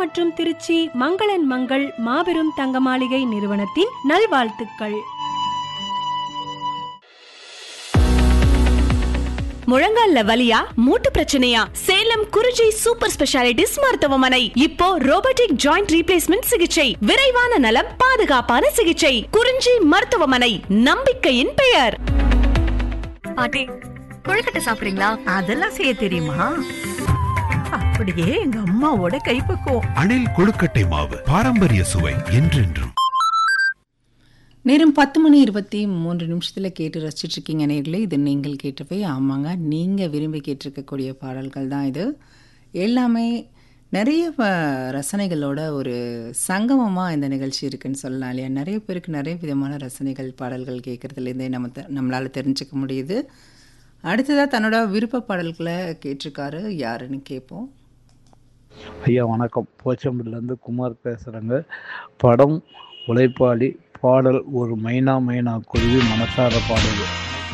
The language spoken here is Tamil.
மற்றும் திருச்சி மங்களன் மங்கள் மாபெரும் தங்க மாளிகை நிறுவனத்தின் நல்வாழ்த்துக்கள் முழங்கால்ல வலியா மூட்டு பிரச்சனையா சேலம் குறிஞ்சி சூப்பர் ஸ்பெஷாலிட்டிஸ் மருத்துவமனை இப்போ ரோபோட்டிக் ஜாயிண்ட் ரீப்ளேஸ்மெண்ட் சிகிச்சை விரைவான நலம் பாதுகாப்பான சிகிச்சை குறிஞ்சி மருத்துவமனை நம்பிக்கையின் பெயர் பாட்டி கொழுக்கட்டை சாப்பிடுறீங்களா அதெல்லாம் செய்ய தெரியுமா அப்படியே எங்க அம்மாவோட கைப்பக்குவம் அணில் கொழுக்கட்டை மாவு பாரம்பரிய சுவை என்றென்றும் நேரம் பத்து மணி இருபத்தி மூன்று நிமிஷத்தில் கேட்டு ரசிச்சிட்டு இருக்கீங்க நேர்களே இது நீங்கள் கேட்டவை ஆமாங்க நீங்கள் விரும்பி கேட்டிருக்கக்கூடிய பாடல்கள் தான் இது எல்லாமே நிறைய ப- ரசனைகளோட ஒரு சங்கமமாக இந்த நிகழ்ச்சி இருக்குன்னு சொல்லலாம் இல்லையா நிறைய பேருக்கு நிறைய விதமான ரசனைகள் பாடல்கள் கேட்குறதுலேருந்தே நம்ம த- நம்மளால் தெரிஞ்சுக்க முடியுது அடுத்ததாக தன்னோட விருப்ப பாடல்களை கேட்டிருக்காரு யாருன்னு கேட்போம் ஐயா வணக்கம் போச்சம்பள்ளிலேருந்து குமார் பேசுகிறேங்க படம் உழைப்பாளி பாடல் ஒரு மைனா மைனா குருவி மனசார பாடுது